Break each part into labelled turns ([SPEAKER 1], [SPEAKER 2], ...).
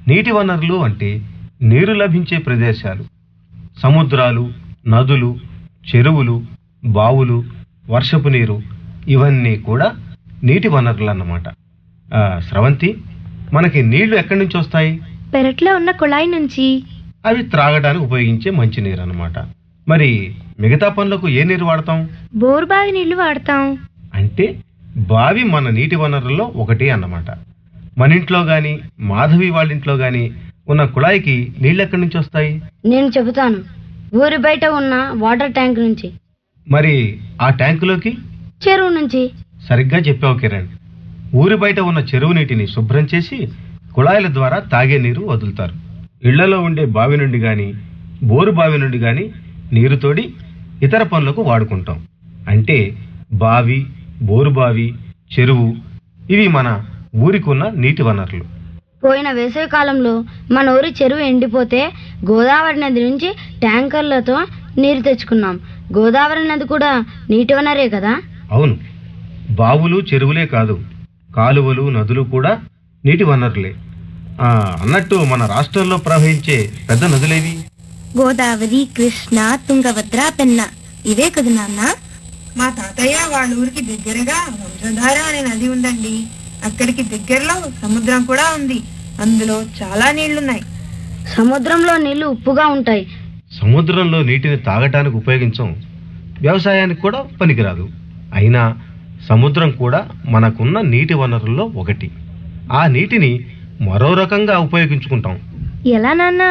[SPEAKER 1] నీటి వనరులు అంటే నీరు లభించే ప్రదేశాలు సముద్రాలు నదులు చెరువులు బావులు వర్షపు నీరు ఇవన్నీ కూడా నీటి వనరులు అన్నమాట ఆ, స్రవంతి మనకి నీళ్లు ఎక్కడి నుంచి వస్తాయి
[SPEAKER 2] పెరట్లో ఉన్న కుళాయి నుంచి
[SPEAKER 1] అవి త్రాగడానికి ఉపయోగించే మంచినీరు అన్నమాట మరి మిగతా పనులకు ఏ నీరు వాడతాం
[SPEAKER 2] బోరుబావి నీళ్లు వాడతాం
[SPEAKER 1] అంటే బావి మన నీటి వనరుల్లో ఒకటి అన్నమాట మన ఇంట్లో గాని మాధవి వాళ్ళ ఇంట్లో గాని ఉన్న కుళాయికి నీళ్ళు ఎక్కడి నుంచి వస్తాయి
[SPEAKER 3] నేను చెబుతాను ఊరి బయట ఉన్న వాటర్ ట్యాంక్ నుంచి
[SPEAKER 1] మరి ఆ ట్యాంకులోకి
[SPEAKER 3] చెరువు నుంచి
[SPEAKER 1] సరిగ్గా చెప్పావు కిరణ్ ఊరి బయట ఉన్న చెరువు నీటిని శుభ్రం చేసి కుళాయిల ద్వారా తాగే నీరు వదులుతారు ఇళ్లలో ఉండే బావి నుండి గాని బోరు బావి నుండి గాని నీరు తోడి ఇతర పనులకు వాడుకుంటాం అంటే బావి బోరు బావి చెరువు ఇవి మన ఊరికున్న నీటి వనరులు
[SPEAKER 3] పోయిన వేసవి కాలంలో మన ఊరి చెరువు ఎండిపోతే గోదావరి నది నుంచి ట్యాంకర్లతో నీరు తెచ్చుకున్నాం గోదావరి నది కూడా నీటి వనరే కదా
[SPEAKER 1] అవును బావులు చెరువులే కాదు కాలువలు నదులు కూడా నీటి వనరులే ఆ, అన్నట్టు మన రాష్ట్రంలో ప్రవహించే పెద్ద నదులేవి
[SPEAKER 2] గోదావరి కృష్ణ తుంగభద్ర పెన్న ఇవే కదా నాన్న
[SPEAKER 4] మా తాతయ్య వాళ్ళ ఊరికి దగ్గరగా వంశధార అనే నది ఉందండి అక్కడికి దగ్గరలో సముద్రం కూడా ఉంది అందులో చాలా నీళ్లున్నాయి
[SPEAKER 3] సముద్రంలో నీళ్లు ఉప్పుగా ఉంటాయి
[SPEAKER 1] సముద్రంలో నీటిని తాగటానికి ఉపయోగించం వ్యవసాయానికి కూడా పనికిరాదు అయినా సముద్రం కూడా మనకున్న నీటి వనరుల్లో ఒకటి ఆ నీటిని మరో రకంగా ఉపయోగించుకుంటాం
[SPEAKER 2] ఎలా నాన్న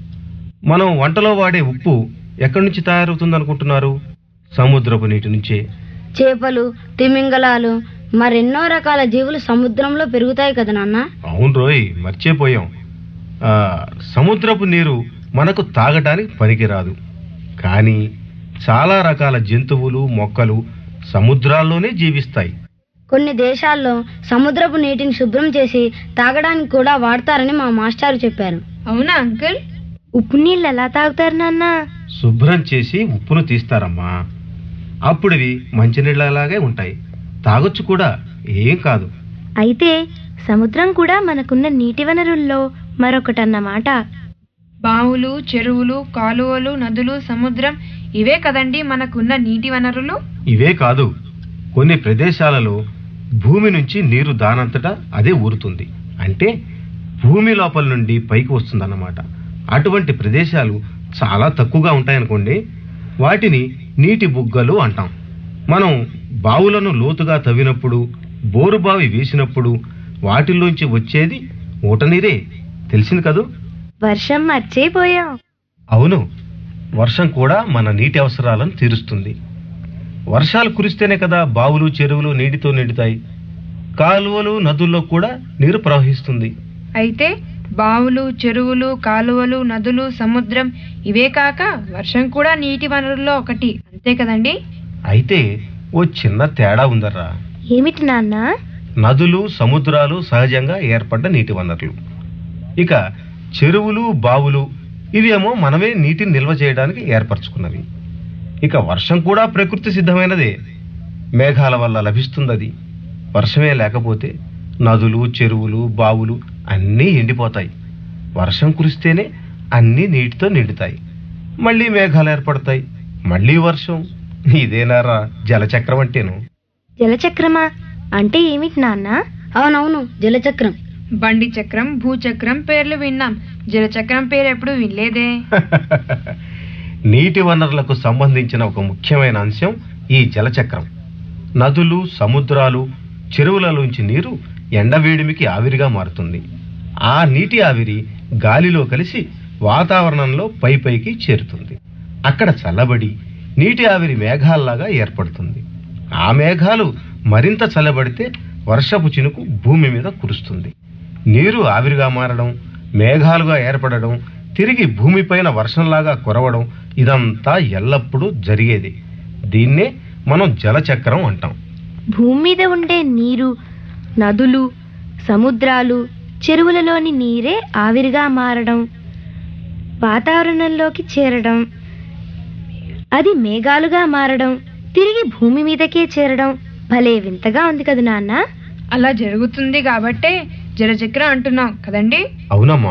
[SPEAKER 1] మనం వంటలో వాడే ఉప్పు ఎక్కడి నుంచి తయారవుతుంది అనుకుంటున్నారు సముద్రపు నీటి నుంచే
[SPEAKER 3] చేపలు తిమింగలాలు మరెన్నో రకాల జీవులు సముద్రంలో పెరుగుతాయి కదా నాన్న
[SPEAKER 1] అవును రోయ్ మర్చిపోయాం ఆ, సముద్రపు నీరు మనకు తాగటానికి పనికిరాదు కానీ చాలా రకాల జంతువులు మొక్కలు సముద్రాల్లోనే జీవిస్తాయి
[SPEAKER 3] కొన్ని దేశాల్లో సముద్రపు నీటిని శుభ్రం చేసి తాగడానికి కూడా వాడతారని మా మాస్టారు చెప్పారు
[SPEAKER 4] అవునా అంకుల్
[SPEAKER 2] ఉప్పు నీళ్ళు ఎలా తాగుతారు నాన్న
[SPEAKER 1] శుభ్రం చేసి ఉప్పును తీస్తారమ్మా అప్పుడు ఇవి మంచినీళ్ళలాగే ఉంటాయి తాగొచ్చు కూడా ఏం కాదు
[SPEAKER 2] అయితే సముద్రం కూడా మనకున్న నీటి వనరుల్లో మరొకటన్నమాట
[SPEAKER 4] బావులు చెరువులు కాలువలు నదులు సముద్రం ఇవే కదండి మనకున్న నీటి వనరులు
[SPEAKER 1] ఇవే కాదు కొన్ని ప్రదేశాలలో భూమి నుంచి నీరు దానంతటా అదే ఊరుతుంది అంటే భూమి లోపల నుండి పైకి వస్తుందన్నమాట అటువంటి ప్రదేశాలు చాలా తక్కువగా ఉంటాయనుకోండి వాటిని నీటి బుగ్గలు అంటాం మనం బావులను లోతుగా తవ్వినప్పుడు బోరుబావి వేసినప్పుడు వాటిల్లోంచి వచ్చేది ఊట నీరే తెలిసింది కదూ
[SPEAKER 2] వర్షం మర్చిపోయాం
[SPEAKER 1] అవును వర్షం కూడా మన నీటి అవసరాలను తీరుస్తుంది వర్షాలు కురిస్తేనే కదా బావులు చెరువులు నీటితో నిండుతాయి కాలువలు నదుల్లో కూడా నీరు ప్రవహిస్తుంది
[SPEAKER 4] అయితే బావులు చెరువులు కాలువలు నదులు సముద్రం ఇవే కాక వర్షం కూడా నీటి వనరుల్లో ఒకటి అంతే కదండి
[SPEAKER 1] అయితే ఓ చిన్న తేడా ఉందర్రా
[SPEAKER 2] ఏమిటి నాన్న
[SPEAKER 1] నదులు సముద్రాలు సహజంగా ఏర్పడ్డ నీటి వనరులు ఇక చెరువులు బావులు ఇవేమో మనమే నీటిని నిల్వ చేయడానికి ఏర్పరచుకున్నవి ఇక వర్షం కూడా ప్రకృతి సిద్ధమైనదే మేఘాల వల్ల లభిస్తుంది అది వర్షమే లేకపోతే నదులు చెరువులు బావులు అన్నీ ఎండిపోతాయి వర్షం కురిస్తేనే అన్నీ నీటితో నిండుతాయి మళ్ళీ మేఘాలు ఏర్పడతాయి మళ్ళీ వర్షం ఇదేనారా జలచక్రం అంటేను
[SPEAKER 2] జలచక్రమా అంటే ఏమిటి నాన్న
[SPEAKER 3] అవునవును జలచక్రం
[SPEAKER 4] బండి చక్రం భూచక్రం పేర్లు విన్నాం జలచక్రం పేరు ఎప్పుడు వినలేదే
[SPEAKER 1] నీటి వనరులకు సంబంధించిన ఒక ముఖ్యమైన అంశం ఈ జలచక్రం నదులు సముద్రాలు చెరువులలోంచి నీరు ఎండవేడిమికి ఆవిరిగా మారుతుంది ఆ నీటి ఆవిరి గాలిలో కలిసి వాతావరణంలో పై పైకి చేరుతుంది అక్కడ చల్లబడి నీటి ఆవిరి మేఘాల్లాగా ఏర్పడుతుంది ఆ మేఘాలు మరింత చల్లబడితే వర్షపు చినుకు భూమి మీద కురుస్తుంది నీరు ఆవిరిగా మారడం మేఘాలుగా ఏర్పడడం తిరిగి భూమిపైన వర్షంలాగా కురవడం ఇదంతా ఎల్లప్పుడూ జరిగేది దీన్నే మనం జలచక్రం అంటాం
[SPEAKER 2] భూమి మీద ఉండే నీరు నదులు సముద్రాలు చెరువులలోని నీరే ఆవిరిగా మారడం వాతావరణంలోకి చేరడం అది మేఘాలుగా మారడం తిరిగి భూమి మీదకే చేరడం భలే వింతగా ఉంది కదా నాన్న
[SPEAKER 4] అలా జరుగుతుంది కాబట్టే జలచక్రం అంటున్నాం కదండి
[SPEAKER 1] అవునమ్మా